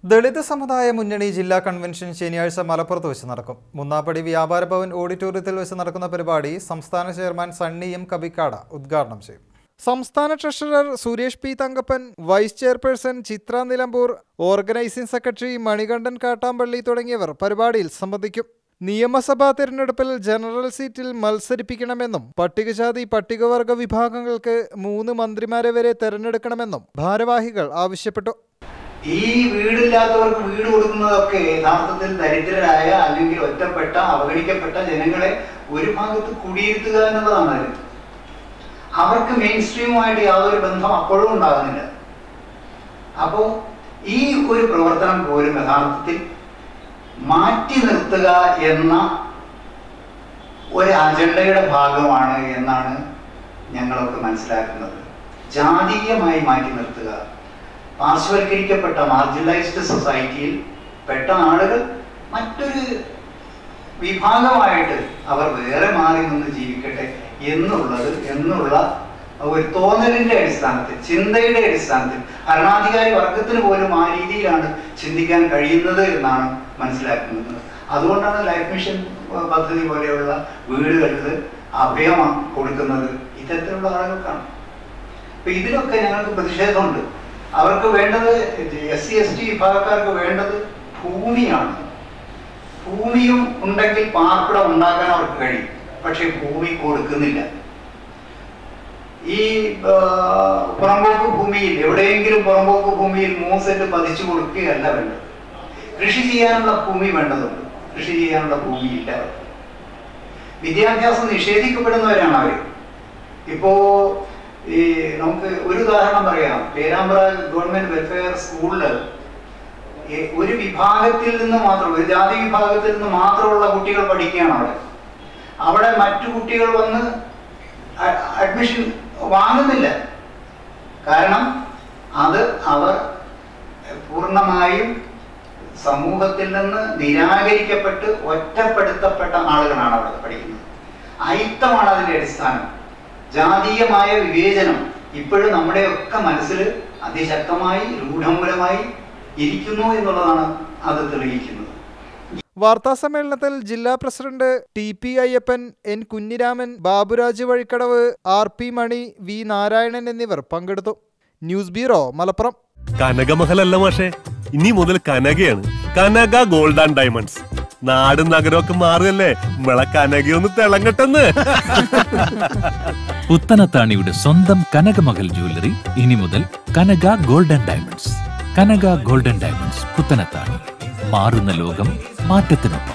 ദളിത് സമുദായ മുന്നണി ജില്ലാ കൺവെൻഷൻ ശനിയാഴ്ച മലപ്പുറത്ത് വെച്ച് നടക്കും മുന്നാപ്പടി വ്യാപാര ഭവൻ ഓഡിറ്റോറിയത്തിൽ വെച്ച് നടക്കുന്ന പരിപാടി സംസ്ഥാന ചെയർമാൻ സണ്ണി എം കബിക്കാട ഉദ്ഘാടനം ചെയ്യും സംസ്ഥാന treasurer Suresh P Thankappan vice chairperson Chitra Nilambur organising secretary Manikandan Kattampally തുടങ്ങിയവർ പരിപാടിയിൽ സംബന്ധിക്കും നിയമസഭാ തിരഞ്ഞെടുപ്പിൽ ജനറൽ സീറ്റിൽ മത്സരിപ്പിക്കണമെന്നും പട്ടികജാതി പട്ടികവർഗ വിഭാഗങ്ങൾക്ക് മൂന്ന് മന്ത്രിമാരെ വരെ തെരഞ്ഞെടുക്കണമെന്നും ഭാരവാഹികൾ ആവശ്യപ്പെട്ടു ഈ വീടില്ലാത്തവർക്ക് വീട് കൊടുക്കുന്നതൊക്കെ യഥാർത്ഥത്തിൽ ദരിദ്രരായ അല്ലെങ്കിൽ ഒറ്റപ്പെട്ട അവഗണിക്കപ്പെട്ട ജനങ്ങളെ ഒരു ഭാഗത്ത് കുടിയിരുത്തുക എന്നുള്ളതാണ് അതിൽ അവർക്ക് മെയിൻ സ്ട്രീമുമായിട്ട് യാതൊരു ബന്ധം അപ്പോഴും ഉണ്ടാകുന്നില്ല അപ്പോൾ ഈ ഒരു പ്രവർത്തനം പോലും യഥാർത്ഥത്തിൽ മാറ്റി നിർത്തുക എന്ന ഒരു അജണ്ടയുടെ ഭാഗമാണ് എന്നാണ് ഞങ്ങളൊക്കെ മനസ്സിലാക്കുന്നത് ജാതീയമായി മാറ്റി നിർത്തുക പാർശ്വവൽക്കരിക്കപ്പെട്ട മാർജിനലൈസ്ഡ് സൊസൈറ്റിയിൽ പെട്ട ആളുകൾ മറ്റൊരു വിഭാഗമായിട്ട് അവർ വേറെ മാറി നിന്ന് ജീവിക്കട്ടെ എന്നുള്ളത് എന്നുള്ള ഒരു തോന്നലിന്റെ അടിസ്ഥാനത്തിൽ ചിന്തയുടെ അടിസ്ഥാനത്തിൽ ഭരണാധികാരി വർഗത്തിന് പോലും ആ രീതിയിലാണ് ചിന്തിക്കാൻ കഴിയുന്നത് എന്നാണ് മനസ്സിലാക്കുന്നത് അതുകൊണ്ടാണ് ലൈഫ് മിഷൻ പദ്ധതി പോലെയുള്ള വീടുകളിൽ അഭയം കൊടുക്കുന്നത് ഇത്തരത്തിലുള്ള ആളുകൾക്കാണ് അപ്പൊ ഇതിലൊക്കെ ഞങ്ങൾക്ക് പ്രതിഷേധമുണ്ട് അവർക്ക് വേണ്ടത് എസ് സി എസ് ടി വിഭാഗക്കാർക്ക് വേണ്ടത് ഭൂമിയാണ് ഭൂമിയും ഉണ്ടെങ്കിൽ പാർപ്പിടം ഉണ്ടാക്കാൻ അവർക്ക് കഴിയും പക്ഷെ ഭൂമി കൊടുക്കുന്നില്ല ഈ ആ, പുറമ്പോക്ക് ഭൂമിയിൽ എവിടെയെങ്കിലും പുറമ്പോക്ക് ഭൂമിയിൽ മൂന്ന് സെന്റ് പതിച്ചു കൊടുക്കുകയല്ല വേണ്ടത് കൃഷി ചെയ്യാനുള്ള ഭൂമി വേണ്ടതുണ്ട് കൃഷി ചെയ്യാനുള്ള ഭൂമി ഇല്ല അവർക്ക്. വിദ്യാഭ്യാസം നിഷേധിക്കപ്പെടുന്നവരാണ് അവർ ഇപ്പോ ഈ നമുക്ക് ഒരു ഉദാഹരണം പറയാം പേരാമ്പ്ര ഗവൺമെന്റ് വെൽഫെയർ സ്കൂളില് ഈ ഒരു വിഭാഗത്തിൽ നിന്ന് മാത്രം ഒരു ജാതി വിഭാഗത്തിൽ നിന്ന് മാത്രമുള്ള കുട്ടികൾ പഠിക്കുകയാണ് അവിടെ അവിടെ മറ്റു കുട്ടികൾ വന്ന് അ- അഡ്മിഷൻ വാങ്ങുന്നില്ല കാരണം അത് അവർ പൂർണ്ണമായും സമൂഹത്തിൽ നിന്ന് നിരാകരിക്കപ്പെട്ട് ഒറ്റപ്പെടുത്തപ്പെട്ട ആളുകളാണ് അവിടെ പഠിക്കുന്നത് അയിത്തമാണ് അതിന്റെ അടിസ്ഥാനം ജാതീയമായ വിവേചനം ഇപ്പോഴും നമ്മുടെയൊക്കെ മനസ്സിൽ അതിശക്തമായി രൂഢമൂലമായി ഇരിക്കുന്നു എന്നുള്ളതാണ് അത് തെളിയിക്കുന്നത് വാർത്താ സമ്മേളനത്തിൽ ജില്ലാ പ്രസിഡന്റ് ടി പി അയ്യപ്പൻ എൻ കുഞ്ഞിരാമൻ ബാബുരാജ് വഴിക്കടവ് ആർ പി മണി വി നാരായണൻ എന്നിവർ പങ്കെടുത്തു ന്യൂസ് ബ്യൂറോ മലപ്പുറം കനകമഹലല്ല മാഷേ ഇനി മുതൽ കനകയാണ് കനക ഗോൾഡ് ആൻഡ് ഡയമണ്ട്സ് നാടും നഗരമൊക്കെ മാറുകയല്ലേ നമ്മളെ കനകയൊന്ന് തിളങ്ങട്ടെന്ന് പുത്തനത്താണിയുടെ സ്വന്തം കനകമകൽ ജ്വല്ലറി ഇനി മുതൽ Kanaka golden diamonds Kanaka golden diamonds Puthanathani മാറുന്ന ലോകം മാറ്റത്തിനൊപ്പം